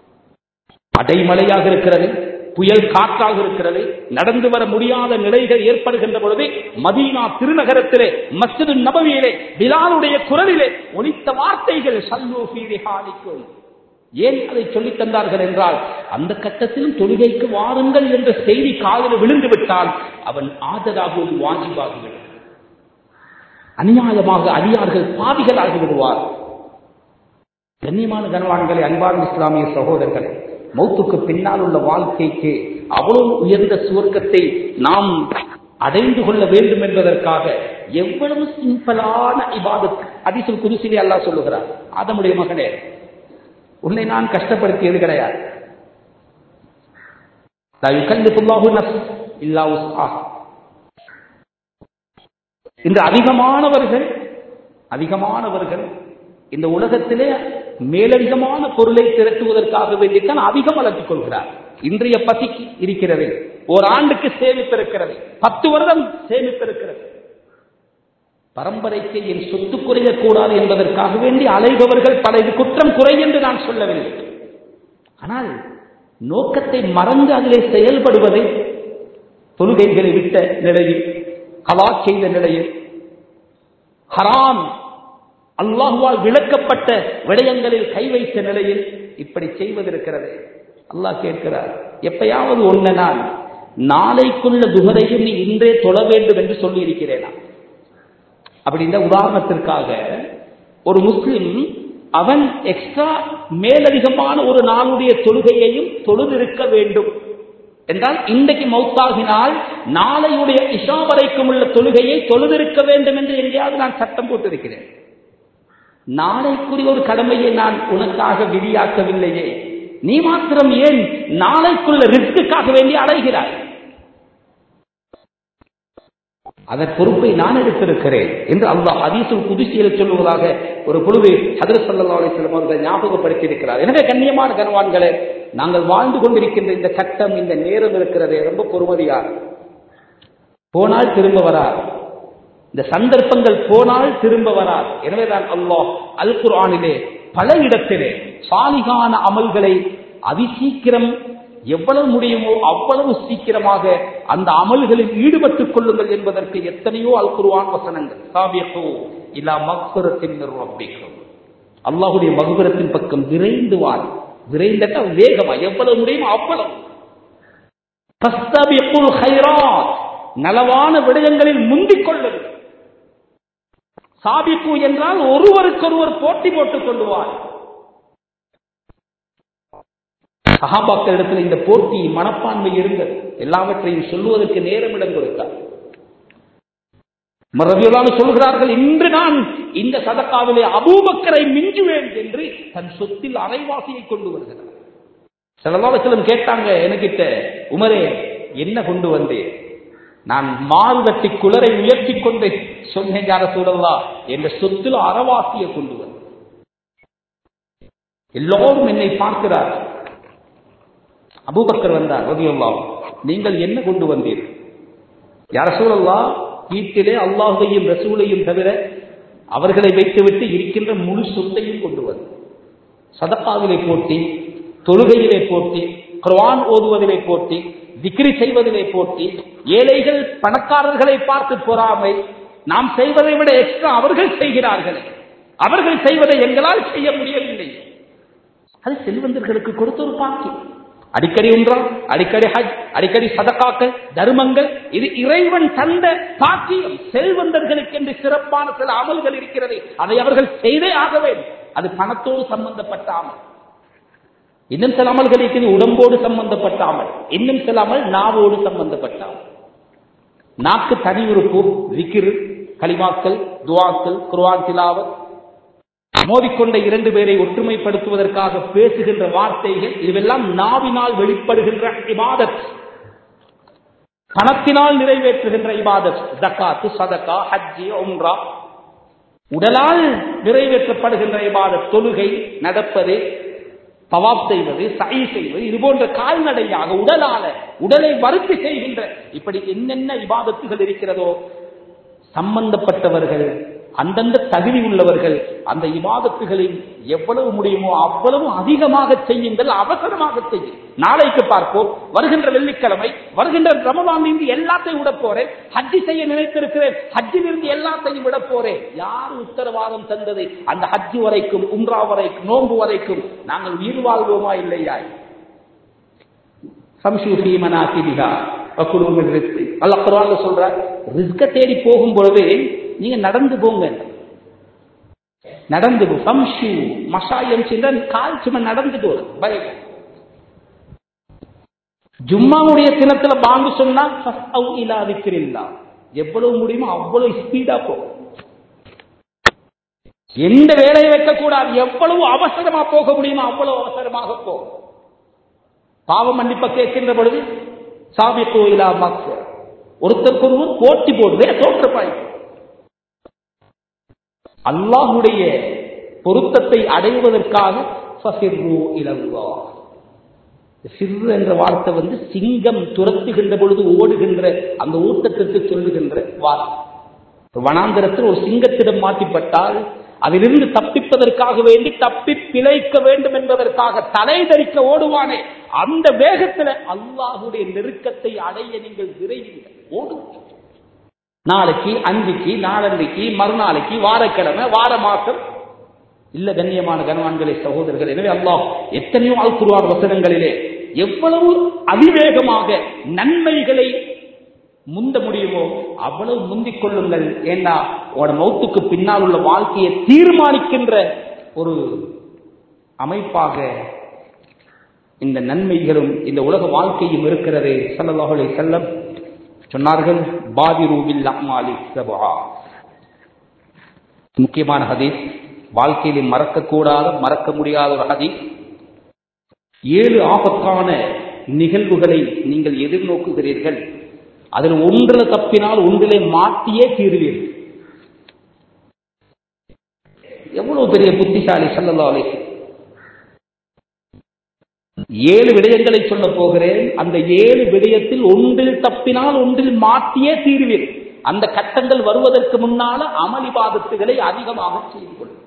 அடைமழையாக இருக்கிறது புயல் காற்றாக இருக்கிறது நடந்து வர முடியாத நிலைகள் ஏற்படுகின்ற பொழுது மதீனா திருநகரத்திலே மஸ்ஜிது நபவியிலே பிலாலுடைய குரலிலே ஒலித்த வார்த்தைகள் சல்லு ஃபீரிஹாலிக்கும் ஏன் அதை சொல்லித் தந்தார்கள் என்றால் அந்த கட்டத்திலும் தொழுகைக்கு வாருங்கள் என்ற செய்தி காதல விழுந்து விட்டால் அவன் ஆஜராகுவது வாஜிபாகிவிடும் அநியாயமாக அடியார்கள் பாவிகளாகி விடுவார் கண்ணியமான கனவான்களை அன்பார்ந்த இஸ்லாமிய சகோதரர்களே மௌத்துக்கு பின்னால் உள்ள வாழ்க்கைக்கு அவ்வளவு உயர்ந்த சுவர்க்கத்தை நாம் அடைந்து கொள்ள வேண்டும் என்பதற்காக எவ்வளவு சிம்பிளான இபாதத் அதிசுல் குதிசிலே அல்லாஹ் சொல்லுகிறார் ஆதமுடைய மகனே உன்னை நான் கஷ்டப்படுத்தியது கிடையாது லா யுகல்லிஃபுல்லாஹு நஃப்ஸ் இல்லா உஸ்ஆஹா. இன்று அதிகமானவர்கள் அதிகமானவர்கள் இந்த உலகத்திலே மேலதிகமான பொருளை திரட்டுவதற்காக வேண்டித்தான் அதிகம் வளர்த்துக் கொள்கிறார் இன்றைய பசிக்கு இருக்கிறது ஒரு ஆண்டுக்கு சேமிப்பு இருக்கிறது பத்து வருடம் சேமிப்பு இருக்கிறது பரம்பரைக்கு என் சொத்து குறையக்கூடாது என்பதற்காக வேண்டி அலைபவர்கள் பல இது குற்றம் குறை என்று நான் சொல்லவில்லை ஆனால் நோக்கத்தை மறந்து அதிலே செயல்படுவதை தொழுகைகளை விட்ட நிலையில் கலா செய்த நிலையில் ஹராம் அல்லாஹுவால் விளக்கப்பட்ட விடயங்களில் கை வைத்த நிலையில் இப்படி செய்வதிருக்கிறது அல்லாஹ் கேட்கிறார் எப்பயாவது ஒன்ன நான் நாளைக்குள்ள துகரையும் நீ இன்றே தொழ வேண்டும் என்று சொல்லி இருக்கிறேனா அப்படின்ற உதாரணத்திற்காக ஒரு முஸ்லிம் அவன் எக்ஸ்ட்ரா மேலதிகமான ஒரு நாளுடைய தொழுகையையும் தொழுதிருக்க வேண்டும் என்றால் இன்றைக்கு மௌத்தாகினால் நாளையுடைய இஷா வரைக்கும் உள்ள தொழுகையை தொழுதிருக்க வேண்டும் என்று எங்கேயாவது நான் சட்டம் போட்டிருக்கிறேன் நாளைக்குரிய ஒரு கடமையை நான் உனக்காக விதியாக்கவில்லையே நீ மாத்திரம் ஏன் நாளைக்குள்ள ரிஸ்க்குக்காக வேண்டி அலைகிறாய் அதன் பொறுப்பை நான் எடுத்திருக்கிறேன் என்று அல்லாஹ் அதீசுல் புதுசியில் சொல்லுவதாக ஒரு குழுவை ஹதரத் சல்லா அலிஸ்லாம் அவர்கள் ஞாபகப்படுத்தி இருக்கிறார் எனவே கண்ணியமான கனவான்களே நாங்கள் வாழ்ந்து கொண்டிருக்கின்ற இந்த கட்டம் இந்த நேரம் இருக்கிறதே ரொம்ப பொறுமதியார் போனால் திரும்ப வரார் இந்த சந்தர்ப்பங்கள் போனால் திரும்ப வரார் எனவேதான் அல்லாஹ் அல் குர்ஆனிலே பல இடத்திலே சாலிகான அமல்களை அதிசீக்கிரம் எவ்வளவு முடியுமோ அவ்வளவு சீக்கிரமாக அந்த அமல்களில் ஈடுபட்டுக் கொள்ளுங்கள் என்பதற்கு எத்தனையோ அல் குர்ஆன் வசனங்கள் சாபியகோ இல்லா மக்பரத்தின் ரப்பிக்கும் அல்லாஹுடைய மகுபரத்தின் பக்கம் விரைந்து வார் விரைந்தட்ட வேகமா எவ்வளவு முடியுமோ அவ்வளவு ஃபஸ்தபிகுல் ஹைராத் நலவான விடயங்களில் முந்திக் கொள்ளுங்கள் சாபிக்கு என்றால் ஒருவருக்கொருவர் போட்டி போட்டுக் கொள்வார் சஹாபாக்கள் இடத்துல இந்த போட்டி மனப்பான்மை இருந்தது எல்லாவற்றையும் சொல்லுவதற்கு நேரம் இடம் கொடுத்தார் மரபியலான சொல்கிறார்கள் இன்று நான் இந்த சதக்காவிலே அபூபக்கரை மிஞ்சுவேன் என்று தன் சொத்தில் அரைவாசியை கொண்டு வருகிறார் சிலவாவசிலம் கேட்டாங்க எனக்கிட்ட உமரே என்ன கொண்டு வந்தேன் நான் மாறுதட்டி குளரை உயர்த்தி கொண்டு சொன்னேன் யார சூழல்லா என்ற சொத்தில் அறவாசியை கொண்டு வந்தேன் எல்லோரும் என்னை பார்க்கிறார் அபூபக்கர் வந்தார் ரதியுல்லாஹ் நீங்கள் என்ன கொண்டு வந்தீர்கள் யார் ரசூலல்லா வீட்டிலே அல்லாஹையும் ரசூலையும் தவிர அவர்களை வைத்துவிட்டு இருக்கின்ற முழு சொத்தையும் கொண்டு வந்து சதப்பாவிலே போட்டி தொழுகையிலே போட்டி குர்ஆன் ஓதுவதிலே போட்டி திக்ரி செய்வதிலே போட்டி ஏழைகள் பணக்காரர்களை பார்த்து பொறாமை நாம் செய்வதை விட எக்ஸ்ட்ரா அவர்கள் செய்கிறார்கள் அவர்கள் செய்வதை எங்களால் செய்ய முடியவில்லை அது செல்வந்தர்களுக்கு கொடுத்த ஒரு பாக்கியம் அடிக்கடி உன்றா அடிக்கடி ஹஜ் அடிக்கடி சதக்காக்கள் தர்மங்கள் இது இறைவன் தந்த பாக்கியம் செல்வந்தர்களுக்கு என்று சிறப்பான சில அமல்கள் இருக்கிறது அதை அவர்கள் செய்தே ஆக வேண்டும் அது பணத்தோடு சம்பந்தப்பட்ட அமல் இன்னும் சில அமல்கள் இருக்கிறது உடம்போடு சம்பந்தப்பட்ட அமல் இன்னும் சில அமல் நாவோடு சம்பந்தப்பட்ட அமல் நாக்கு தனி உறுப்பு விக்கிரு களிமாக்கள் துவாக்கள் குர்ஆன் திலாவத் மோதிக்கொண்ட இரண்டு பேரை ஒற்றுமைப்படுத்துவதற்காக பேசுகின்ற வார்த்தைகள் இதுவெல்லாம் நாவினால் வெளிப்படுகின்ற இபாதத் பணத்தினால் நிறைவேற்றுகின்ற இபாதத் ஜக்காத்து சதக்கா ஹஜ்ஜி உம்ரா உடலால் நிறைவேற்றப்படுகின்ற இபாதத் தொழுகை நடப்பது தவாப் செய்வது சை செய்வது இது போன்ற கால்நடையாக உடலால உடலை வருத்தி செய்கின்ற இப்படி என்னென்ன இபாதத்துகள் இருக்கிறதோ சம்பந்தப்பட்டவர்கள் அந்தந்த தகுதி உள்ளவர்கள் அந்த இபாதத்துகளில் எவ்வளவு முடியுமோ அவ்வளவு அதிகமாக செய்யுங்கள் அவசரமாக செய்யும் நாளைக்கு பார்ப்போம் வருகின்ற வெள்ளிக்கிழமை வருகின்ற ரமலான் இருந்து எல்லாத்தையும் விட போறேன் ஹஜ்ஜி செய்ய நினைத்திருக்கிறேன் ஹஜ்ஜில் இருந்து எல்லாத்தையும் விட போறேன் யார் உத்தரவாதம் தந்தது அந்த ஹஜ்ஜி வரைக்கும் உம்ரா வரைக்கும் நோன்பு வரைக்கும் நாங்கள் உயிர் வாழ்வோமா இல்லையா சம்சூஃபி மனாசிபிகா குடும்பம் அல்ல குரான் சொல்ற ரிஸ்க தேடி போகும் பொழுது நீங்க நடந்து போங்க நடந்து போ சம்ஷு மசாயம் சென்ற கால் சும்மா நடந்துட்டு வரும் பயம் ஜும்மாவுடைய தினத்துல பாங்கு சொன்னா இல்லாதிக்கிறீங்களா எவ்வளவு முடியுமோ அவ்வளவு ஸ்பீடா போகும் எந்த வேலையை வைக்கக்கூடாது எவ்வளவு அவசரமா போக முடியுமோ அவ்வளவு அவசரமாக போகும் பாவம் மன்னிப்ப கேட்கின்ற பொழுது சாமி கோயிலா மக்சர் ஒருத்தருக்கு ஒருவர் போட்டி போடுவே தோற்றப்பாய் அல்லாஹுடைய பொருத்தத்தை அடைவதற்காக சிறு என்ற வார்த்தை வந்து சிங்கம் துரத்துகின்ற பொழுது ஓடுகின்ற அந்த ஓட்டத்திற்கு சொல்லுகின்ற வார்த்தை வனாந்திரத்தில் ஒரு சிங்கத்திடம் மாட்டிப்பட்டால் அதிலிருந்து தப்பிப்பதற்காக வேண்டி தப்பி பிழைக்க வேண்டும் என்பதற்காக தலை தரிக்க ஓடுவானே அந்த வேகத்தில் அல்லாஹுடைய நெருக்கத்தை அடைய நீங்கள் விரைவீர்கள் ஓடுங்கள் நாளைக்கு அன்றைக்கு நாளன்றைக்கு மறுநாளைக்கு வாரக்கிழமை வார மாசம் இல்ல கண்ணியமான கனவான்களே சகோதரர்கள் எனவே அல்லாஹ் எத்தனையோ அல்குருவார் வசனங்களிலே எவ்வளவு அதிவேகமாக நன்மைகளை முந்த முடியுமோ அவ்வளவு முந்திக் கொள்ளுங்கள் ஏன்னா உங்களோட மௌத்துக்கு பின்னால் உள்ள வாழ்க்கையை தீர்மானிக்கின்ற ஒரு அமைப்பாக இந்த நன்மைகளும் இந்த உலக வாழ்க்கையும் இருக்கிறது சல்லல்லாஹுலே செல்லம் சொன்னார்கள் பாதிரூவில் அம்மாலி சபா முக்கியமான ஹதீஸ் வாழ்க்கையில் மறக்கக்கூடாத மறக்க முடியாத ஒரு ஹதீஸ் ஏழு ஆபத்தான நிகழ்வுகளை நீங்கள் எதிர்நோக்குகிறீர்கள் அதில் ஒன்றில் தப்பினால் ஒன்றிலே மாட்டியே தீருவீர்கள் எவ்வளவு பெரிய புத்திசாலி சல்லல்லா அலிஸ் ஏழு விடயங்களை சொல்ல போகிறேன் அந்த ஏழு விடயத்தில் ஒன்றில் தப்பினால் ஒன்றில் மாட்டியே தீர்வீர் அந்த கட்டங்கள் வருவதற்கு முன்னால அமளிபாதத்துகளை அதிகமாக செய்து கொள்ளும்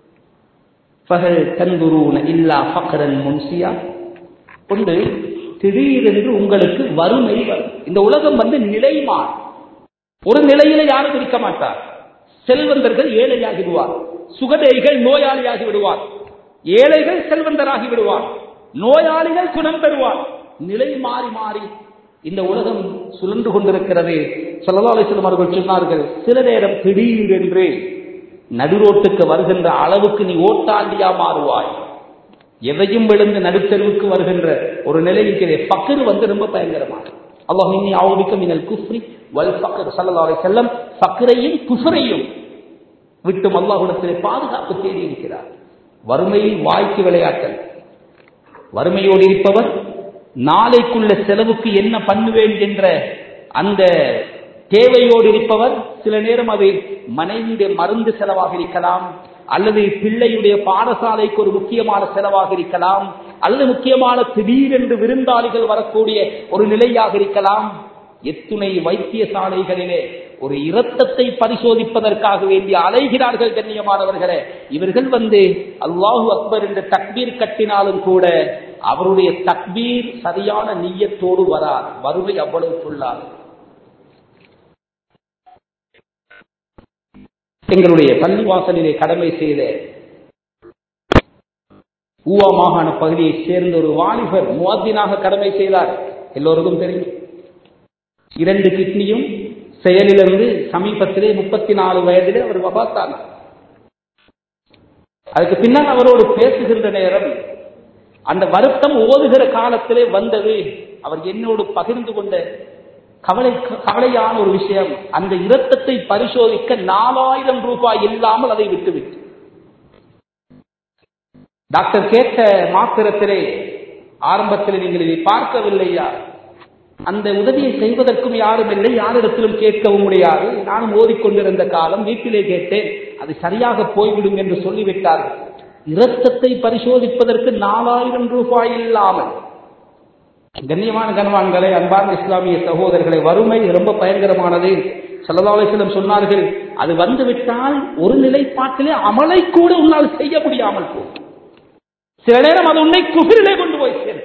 இல்லா பக்கரன் முன்சியா கொண்டு திடீரென்று உங்களுக்கு வறுமை வரும் இந்த உலகம் வந்து நிலைமாறு ஒரு நிலையில யாரும் இருக்க மாட்டார் செல்வந்தர்கள் ஏழையாகி விடுவார் சுகதேகிகள் நோயாளியாகி விடுவார் ஏழைகள் செல்வந்தராகி விடுவார் நோயாளிகள் குணம் பெறுவார் நிலை மாறி மாறி இந்த உலகம் சுழன்று கொண்டிருக்கிறது சொல்லலா அலிஸ்லம் அவர்கள் சொன்னார்கள் சில நேரம் திடீரென்று நடுரோட்டுக்கு வருகின்ற அளவுக்கு நீ ஓட்டாண்டியா மாறுவாய் எதையும் விழுந்து நடுத்தருவுக்கு வருகின்ற ஒரு நிலை இருக்கிறது பக்கரு வந்து ரொம்ப பயங்கரமாக அல்லாஹ் இன்னி ஆவுபிக்க மினல் குஃப்ரி வல் பக்கர் சல்லல்லாஹு செல்லம் பக்கரையும் குஃப்ரையும் விட்டு அல்லாஹுடத்திலே பாதுகாப்பு தேடி இருக்கிறார் வறுமையில் வாய்க்கு விளையாட்டல் வறுமையோடு இருப்பவர் நாளைக்குள்ள செலவுக்கு என்ன பண்ணுவேன் என்ற அந்த தேவையோடு இருப்பவர் சில நேரம் அது மனைவியுடைய மருந்து செலவாக இருக்கலாம் அல்லது பிள்ளையுடைய பாடசாலைக்கு ஒரு முக்கியமான செலவாக இருக்கலாம் அல்லது முக்கியமான திடீரென்று விருந்தாளிகள் வரக்கூடிய ஒரு நிலையாக இருக்கலாம் எத்துணை வைத்தியசாலைகளிலே ஒரு இரத்தத்தை பரிசோதிப்பதற்காக வேண்டி அலைகிறார்கள் கண்ணியமானவர்களே இவர்கள் வந்து அல்லாஹு அக்பர் என்ற தக்பீர் கட்டினாலும் கூட அவருடைய தக்பீர் சரியான நீயத்தோடு வரார் வறுமை அவ்வளவு சொல்லாது எங்களுடைய பள்ளிவாசலிலே கடமை செய்த ஊவா மாகாண பகுதியைச் சேர்ந்த ஒரு வாலிபர் முவாத்தினாக கடமை செய்தார் எல்லோருக்கும் தெரியும் இரண்டு கிட்னியும் செயலிலிருந்து சமீபத்திலே முப்பத்தி நாலு வயதிலே அவர் வபாத்தானார் அதுக்கு பின்னால் அவரோடு பேசுகின்ற நேரம் அந்த வருத்தம் ஓதுகிற காலத்திலே வந்தது அவர் என்னோடு பகிர்ந்து கொண்ட கவலை கவலையான ஒரு விஷயம் அந்த இரத்தத்தை பரிசோதிக்க நாலாயிரம் ரூபாய் இல்லாமல் அதை விட்டுவிட்டு டாக்டர் கேட்ட மாத்திரத்திலே ஆரம்பத்தில் நீங்கள் இதை பார்க்கவில்லையா அந்த உதவியை செய்வதற்கும் யாரும் இல்லை யாரிடத்திலும் கேட்கவும் முடியாது நானும் ஓதிக்கொண்டிருந்த காலம் வீட்டிலே கேட்டேன் அது சரியாக போய்விடும் என்று சொல்லிவிட்டார்கள் இரத்தத்தை பரிசோதிப்பதற்கு நாலாயிரம் ரூபாய் இல்லாமல் கண்ணியமான கனவான்களை அன்பார்ந்த இஸ்லாமிய சகோதரர்களை வறுமை ரொம்ப பயங்கரமானது செல்லதாலேசலம் சொன்னார்கள் அது வந்துவிட்டால் ஒரு நிலைப்பாட்டிலே அமலை கூட உன்னால் செய்ய முடியாமல் போகும் சில நேரம் அது உன்னை குபிரிலே கொண்டு போய் சேரும்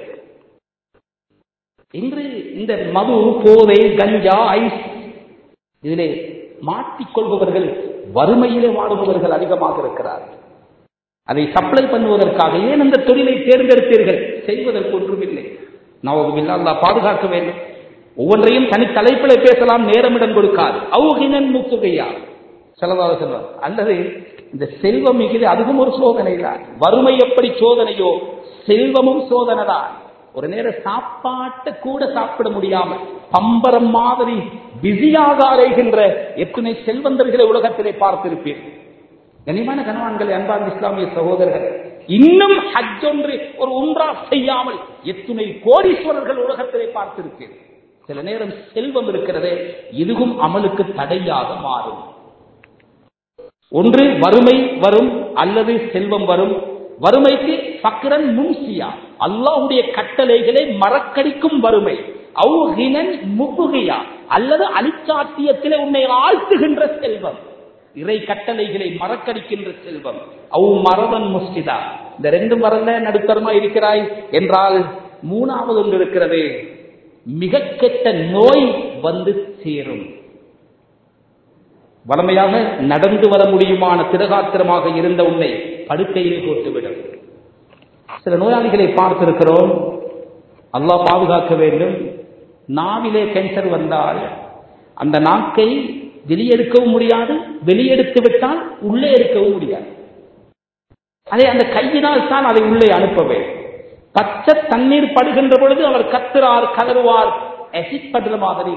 இன்று இந்த மது போதை கஞ்சா ஐஸ் இதிலே மாட்டிக்கொள்பவர்கள் வறுமையிலே வாடுபவர்கள் அதிகமாக இருக்கிறார்கள் அதை சப்ளை பண்ணுவதற்காக ஏன் அந்த தொழிலை தேர்ந்தெடுத்தீர்கள் செய்வதற்கு ஒன்றுமில்லை நான் அல்லா பாதுகாக்க வேண்டும் ஒவ்வொன்றையும் தனி தலைப்பில் பேசலாம் நேரமிடம் கொடுக்காது அவுகினன் முத்துகையா செலவாக சொல்வார் அல்லது இந்த செல்வம் மிகுதி அதுவும் ஒரு சோதனை தான் வறுமை எப்படி சோதனையோ செல்வமும் சோதனை தான் ஒரு நேரம் சாப்பாட்டை கூட சாப்பிட முடியாமல் பம்பரம் மாதிரி பிஸியாக அலைகின்ற எத்தனை செல்வந்தர்களை உலகத்திலே பார்த்திருப்பீர்கள் கனிமான கனவான்களை அன்பார்ந்த இஸ்லாமிய சகோதரர்கள் இன்னும் ஹஜ் ஒன்று ஒரு உம்ரா செய்யாமல் எத்துணை கோடீஸ்வரர்கள் உலகத்திலே பார்த்திருப்பீர்கள் சில நேரம் செல்வம் இருக்கிறதே இதுவும் அமலுக்கு தடையாக மாறும் ஒன்று வறுமை வரும் அல்லது செல்வம் வரும் வறுமைக்கு பக்கரன் முன்சியா அல்லாஹுடைய கட்டளைகளை மறக்கடிக்கும் வறுமை அவுகினன் முகுகையா அல்லது அலிச்சாட்டியத்திலே உன்னை ஆழ்த்துகின்ற செல்வம் இறை கட்டளைகளை மறக்கடிக்கின்ற செல்வம் அவு மரவன் முஸ்டிதா இந்த ரெண்டு மரல நடுத்தரமா இருக்கிறாய் என்றால் மூணாவது ஒன்று இருக்கிறது மிக கெட்ட நோய் வந்து சேரும் வளமையாக நடந்து வர முடியுமான திரகாத்திரமாக இருந்த உன்னை படுக்கையிலே போட்டுவிடும் சில நோயாளிகளை பார்த்திருக்கிறோம் அல்லாஹ் பாதுகாக்க வேண்டும் நாவிலே கேன்சர் வந்தால் அந்த நாக்கை வெளியெடுக்கவும் முடியாது வெளியெடுத்து விட்டால் உள்ளே எடுக்கவும் முடியாது அதை அந்த கையினால் தான் அதை உள்ளே அனுப்ப வேண்டும் பச்சை தண்ணீர் படுகின்ற பொழுது அவர் கத்துறார் கதறுவார் எசிட் படுற மாதிரி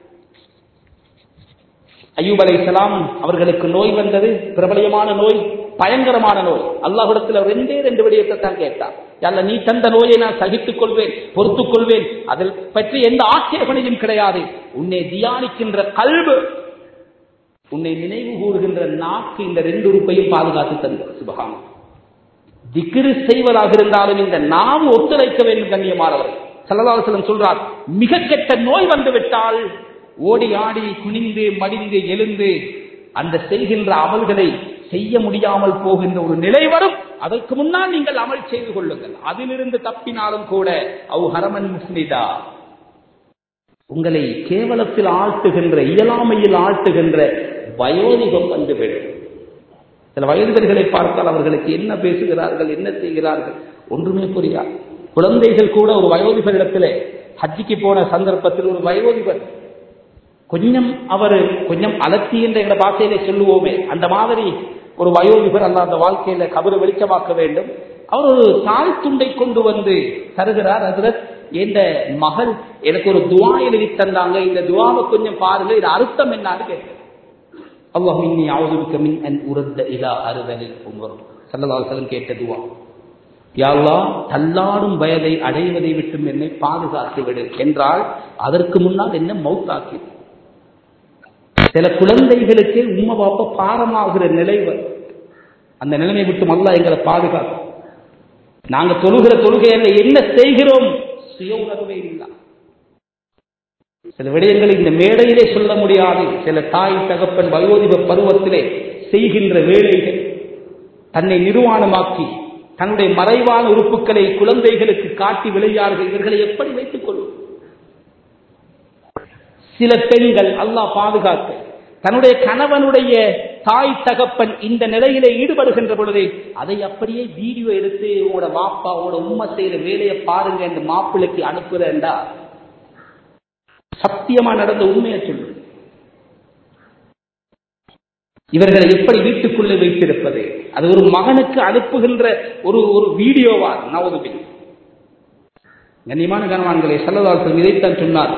ஐயூப் அலை அவர்களுக்கு நோய் வந்தது பிரபலியமான நோய் பயங்கரமான நோய் அல்லாஹிடத்தில் ரெண்டே ரெண்டு விடயத்தை தான் கேட்டார் அல்ல நீ தந்த நோயை நான் சகித்துக் கொள்வேன் பொறுத்துக் கொள்வேன் அதில் பற்றி எந்த ஆட்சேபனையும் கிடையாது உன்னை தியானிக்கின்ற கல்வு உன்னை நினைவு கூறுகின்ற நாக்கு இந்த ரெண்டு உறுப்பையும் பாதுகாத்து தந்த சுபகாமம் திக்ரு செய்வதாக இருந்தாலும் இந்த நாம் ஒத்துழைக்க வேண்டும் கண்ணியமானவர் சல்லதாசலம் சொல்றார் மிக கெட்ட நோய் வந்து விட்டால் ஓடி ஆடி குனிந்து மடிந்து எழுந்து அந்த செய்கின்ற அமல்களை செய்ய முடியாமல் போகின்ற ஒரு நிலை வரும் அதற்கு முன்னால் நீங்கள் அமல் செய்து கொள்ளுங்கள் அதிலிருந்து தப்பினாலும் கூட அவு ஹரமன் முஸ்லிதா உங்களை கேவலத்தில் ஆழ்த்துகின்ற இயலாமையில் ஆழ்த்துகின்ற வயோதிகம் வந்துவிடும் சில வயதுகளை பார்த்தால் அவர்களுக்கு என்ன பேசுகிறார்கள் என்ன செய்கிறார்கள் ஒன்றுமே புரியாது குழந்தைகள் கூட ஒரு வயோதிபரிடத்திலே ஹஜ்ஜிக்கு போன சந்தர்ப்பத்தில் ஒரு வயோதிபர் கொஞ்சம் அவர் கொஞ்சம் அலத்தி என்ற என்ற பாஷையிலே சொல்லுவோமே அந்த மாதிரி ஒரு வயோதிபர் அந்த அந்த வாழ்க்கையில கபரு வெளிச்சமாக்க வேண்டும் அவர் ஒரு தாழ் துண்டை கொண்டு வந்து தருகிறார் அதுல எந்த மகள் எனக்கு ஒரு துவா எழுதி தந்தாங்க இந்த துவாவை கொஞ்சம் பாருங்க இது அர்த்தம் என்னான்னு கேட்டேன் அல்லாஹ் இன்னி அவுதுபிக்க மின் அன் உரத்த இலா அறுதலில் உமரும் சல்லதாசலம் கேட்ட துவா யாழ்லா தள்ளாடும் வயதை அடைவதை விட்டும் என்னை பாதுகாத்து விடு என்றால் அதற்கு முன்னால் என்ன மவுத்தாக்கி சில குழந்தைகளுக்கு உண்மை பாப்ப பாரமாகிற நிலை வரும் அந்த நிலைமை விட்டு அல்லாஹ் எங்களை பாதுகாக்கும் நாங்க தொழுகிற தொழுகையில என்ன செய்கிறோம் சுய உணர்வே இல்லை சில விடயங்களை இந்த மேடையிலே சொல்ல முடியாது சில தாய் தகப்பன் வயோதிப பருவத்திலே செய்கின்ற வேலைகள் தன்னை நிர்வாணமாக்கி தன்னுடைய மறைவான உறுப்புகளை குழந்தைகளுக்கு காட்டி விளையாடுகள் இவர்களை எப்படி வைத்துக் கொள்ளும் சில பெண்கள் அல்லாஹ் பாதுகாக்க தன்னுடைய கணவனுடைய தாய் தகப்பன் இந்த நிலையிலே ஈடுபடுகின்ற பொழுது அதை அப்படியே வீடியோ எடுத்து உங்களோட வாப்பாவோட உண்மை செய்யற வேலையை பாருங்க என்று மாப்பிள்ளைக்கு அனுப்புறேன்டா சத்தியமா நடந்த உண்மையை சொல்லு இவர்களை எப்படி வீட்டுக்குள்ளே வைத்திருப்பது அது ஒரு மகனுக்கு அனுப்புகின்ற ஒரு ஒரு வீடியோவா நவதுபின் கண்ணியமான கணவான்களே செல்லதாசன் இதைத்தான் சொன்னார்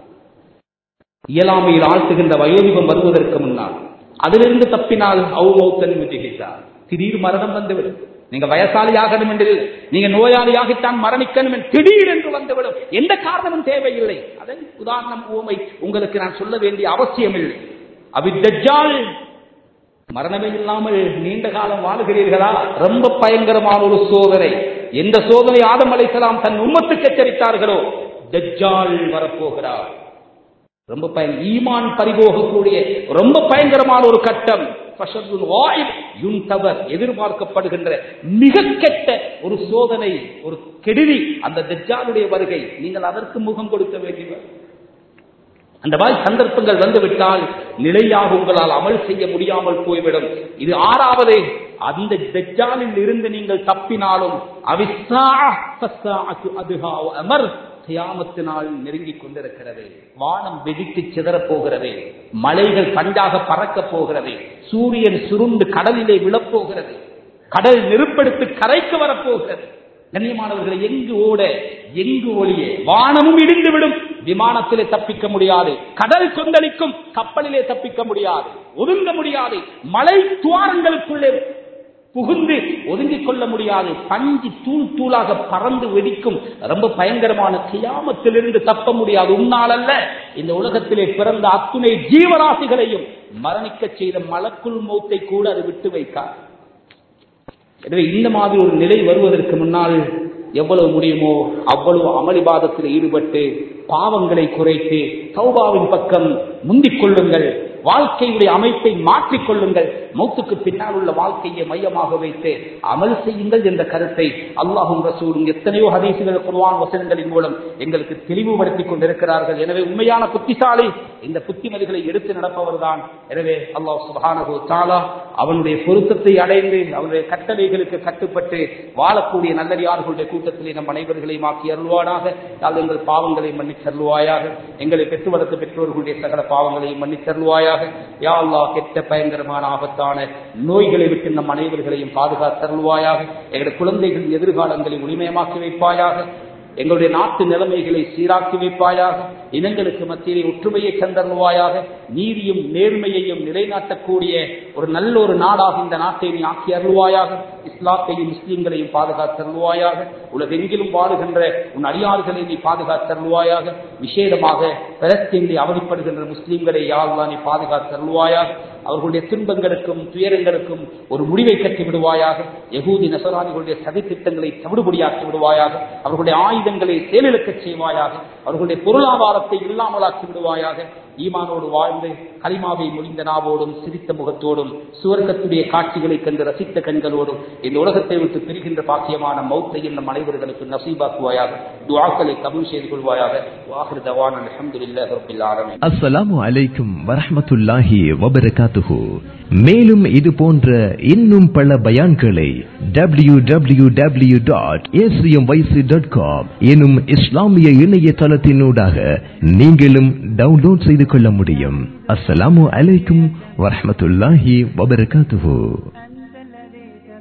இயலாமையில் ஆழ்த்துகின்ற வயோதிபம் வருவதற்கு முன்னால் அதிலிருந்து தப்பினால் அவுமௌத்தன் முஜிகிட்டார் திடீர் மரணம் வந்துவிடும் நீங்க வயசாளி ஆகணும் என்று இல்லை. நீங்க நோயாளியாகித்தான் மரணிக்கணும் என்று திடீர் என்று வந்துவிடும் எந்த காரணமும் தேவையில்லை அதன் உதாரணம் ஊமை உங்களுக்கு நான் சொல்ல வேண்டிய அவசியம் இல்லை அபித்தஜால் மரணமே இல்லாமல் நீண்ட காலம் வாழுகிறீர்களா ரொம்ப பயங்கரமான ஒரு சோதனை எந்த சோதனை ஆதம் அலைசலாம் தன் உம்மத்துக்கு எச்சரித்தார்களோ தஜ்ஜால் வரப்போகிறார் ரொம்ப பயன் ஈமான் பறிபோகக்கூடிய ரொம்ப பயங்கரமான ஒரு கட்டம் ஃபஷதுல் வாயிப் யுன்தவர் எதிர்பார்க்கப்படுகின்ற மிக கெட்ட ஒரு சோதனை ஒரு கெடுதி அந்த தஜ்ஜாலுடைய வருகை நீங்கள் அதற்கு முகம் கொடுக்க வேண்டியவர் அந்த மாதிரி சந்தர்ப்பங்கள் வந்துவிட்டால் நிலையாக உங்களால் அமல் செய்ய முடியாமல் போய்விடும் இது ஆறாவது அந்த தஜ்ஜாலில் இருந்து நீங்கள் தப்பினாலும் அவிஸ்ஸா ஃபஸ்ஸாஅத்து அதுஹா வ அமர் கியாமத்து நாள் நெருங்கிக் கொண்டிருக்கிறது வானம் வெடித்து சிதறப் போகிறது மலைகள் பண்டாக பறக்கப் போகிறது சூரியன் சுருண்டு கடலிலே விழப்போகிறது கடல் நெருப்பெடுத்து கரைக்கு வரப்போகிறது கண்ணியமானவர்களை எங்கு ஓட எங்கு ஒளிய வானமும் இடிந்து விடும் விமானத்திலே தப்பிக்க முடியாது கடல் கொந்தளிக்கும் கப்பலிலே தப்பிக்க முடியாது ஒதுங்க முடியாது மலை துவாரங்களுக்குள்ளே புகுந்து ஒதுங்கிக் கொள்ள முடியாது பஞ்சு தூள் தூளாக பறந்து வெடிக்கும் ரொம்ப பயங்கரமான கியாமத்திலிருந்து தப்ப முடியாது உன்னால் அல்ல இந்த உலகத்திலே பிறந்த அத்துணை ஜீவராசிகளையும் மரணிக்க செய்த மலக்குள் மௌத்தை கூட அது விட்டு வைக்காது எனவே இந்த மாதிரி ஒரு நிலை வருவதற்கு முன்னால் எவ்வளவு முடியுமோ அவ்வளவு அமளிபாதத்தில் ஈடுபட்டு பாவங்களை குறைத்து சௌபாவின் பக்கம் முந்திக் கொள்ளுங்கள் வாழ்க்கையுடைய அமைப்பை மாற்றிக் கொள்ளுங்கள் மௌத்துக்கு பின்னால் உள்ள வாழ்க்கையை மையமாக வைத்து அமல் செய்யுங்கள் என்ற கருத்தை அல்லாஹும் ரசூலும் எத்தனையோ ஹதீசுகள் குர்வான் வசனங்களின் மூலம் எங்களுக்கு தெளிவுபடுத்திக் கொண்டிருக்கிறார்கள் எனவே உண்மையான புத்திசாலி இந்த புத்திமதிகளை எடுத்து நடப்பவர்தான் எனவே அல்லாஹ் சுபஹானஹு தாலா அவனுடைய பொருத்தத்தை அடைந்து அவனுடைய கட்டளைகளுக்கு கட்டுப்பட்டு வாழக்கூடிய நல்லடியார்களுடைய கூட்டத்திலே நம் அனைவர்களையும் ஆக்கி அருள்வானாக யாழ் எங்கள் பாவங்களை மன்னிச் தருவாயாக எங்களை பெற்று வளர்த்த பெற்றோர்களுடைய சகல பாவங்களையும் மன்னிச் தருவாயாக யா அல்லாஹ் கெட்ட பயங்கரமான ஆபத்தான நோய்களை விட்டு நம் அனைவர்களையும் பாதுகாத்தருள்வாயாக எங்களுடைய குழந்தைகளின் எதிர்காலங்களை ஒளிமயமாக்கி வைப்பாயாக எங்களுடைய நாட்டு நிலைமைகளை சீராக்கி வைப்பாயாக இனங்களுக்கு மத்தியிலே ஒற்றுமையை தந்தருள்வாயாக நீதியும் நேர்மையையும் நிலைநாட்டக்கூடிய ஒரு நல்ல ஒரு நாடாக இந்த நாட்டை நீ ஆக்கி அருள்வாயாக இஸ்லாத்தையும் முஸ்லீம்களையும் பாதுகாத்தருள்வாயாக உலகெங்கிலும் வாழுகின்ற உன் அடியார்களை நீ பாதுகாத்தருள்வாயாக விசேடமாக பலஸ்தீனிலே அவதிப்படுகின்ற முஸ்லீம்களை யாழ்லா நீ பாதுகாத்தருள்வாயாக அவர்களுடைய துன்பங்களுக்கும் துயரங்களுக்கும் ஒரு முடிவை கட்டி விடுவாயாக யகூதி நசராணிகளுடைய சதி திட்டங்களை தவிடுபடியாக்கி விடுவாயாக அவர்களுடைய ஆயுதங்களை செயலிழக்கச் செய்வாயாக அவர்களுடைய பொருளாதாரத்தை இல்லாமலாக்கி விடுவாயாக ஈமானோடு வாழ்ந்து கலிமாவை முடிந்த நாவோடும் சிரித்த முகத்தோடும் சுவர்க்கத்துடைய காட்சிகளை கண்டு ரசித்த கண்களோடும் இந்த உலகத்தை விட்டு பிரிகின்ற பாக்கியமான மௌத்தை நம் அனைவர்களுக்கு நசீபாக்குவாயாக துவாக்களை கபூல் செய்து கொள்வாயாக வாஹிர் தவான் அல்ஹம்துலில்லாஹி ரப்பில் ஆலமீன் அஸ்ஸலாமு அலைக்கும் வரஹ்மத்துல்லாஹி வபரகாத்துஹு மேலும் இது போன்ற இன்னும் பல பயான்களை W W W dot dot com எனும் இஸ்லாமிய இணையதளத்தினூடாக நீங்களும் டவுன்லோட் செய்து கொள்ள முடியும் அஸ்ஸலாமு அலைக்கும் வரஹ்மத்துல்லாஹி வபரகாத்துஹு